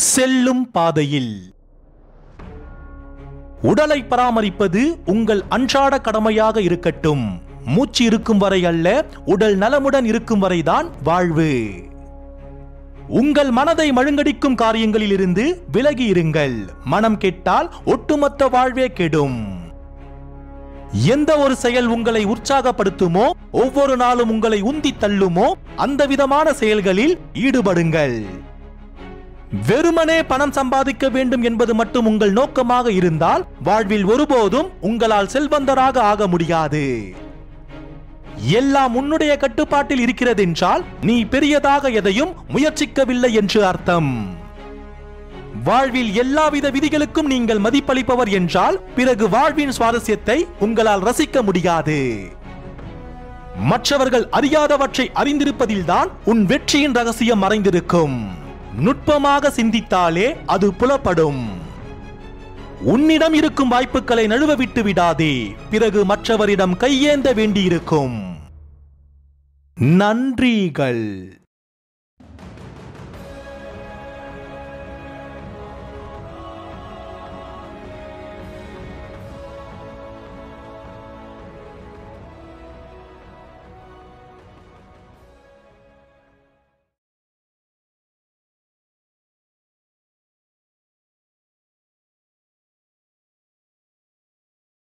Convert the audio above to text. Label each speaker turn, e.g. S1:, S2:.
S1: செல்லும் பாதையில் உடலை பராமரிப்பது உங்கள் அன்றாட கடமையாக இருக்கட்டும் மூச்சு இருக்கும் வரை அல்ல உடல் நலமுடன் இருக்கும் வரைதான் வாழ்வு உங்கள் மனதை மழுங்கடிக்கும் காரியங்களில் இருந்து விலகி இருங்கள் மனம் கெட்டால் ஒட்டுமொத்த வாழ்வே கெடும் எந்த ஒரு செயல் உங்களை உற்சாகப்படுத்துமோ ஒவ்வொரு நாளும் உங்களை உந்தி தள்ளுமோ அந்த விதமான செயல்களில் ஈடுபடுங்கள் வெறுமனே பணம் சம்பாதிக்க வேண்டும் என்பது மட்டும் உங்கள் நோக்கமாக இருந்தால் வாழ்வில் ஒருபோதும் உங்களால் செல்வந்தராக ஆக முடியாது எல்லாம் உன்னுடைய கட்டுப்பாட்டில் இருக்கிறதென்றால் நீ பெரியதாக எதையும் முயற்சிக்கவில்லை என்று அர்த்தம் வாழ்வில் எல்லாவித விதிகளுக்கும் நீங்கள் மதிப்பளிப்பவர் என்றால் பிறகு வாழ்வின் சுவாரஸ்யத்தை உங்களால் ரசிக்க முடியாது மற்றவர்கள் அறியாதவற்றை அறிந்திருப்பதில்தான் உன் வெற்றியின் ரகசியம் மறைந்திருக்கும் நுட்பமாக சிந்தித்தாலே அது புலப்படும் உன்னிடம் இருக்கும் வாய்ப்புகளை நழுவ விட்டு விடாதே பிறகு மற்றவரிடம் கையேந்த வேண்டியிருக்கும் நன்றிகள்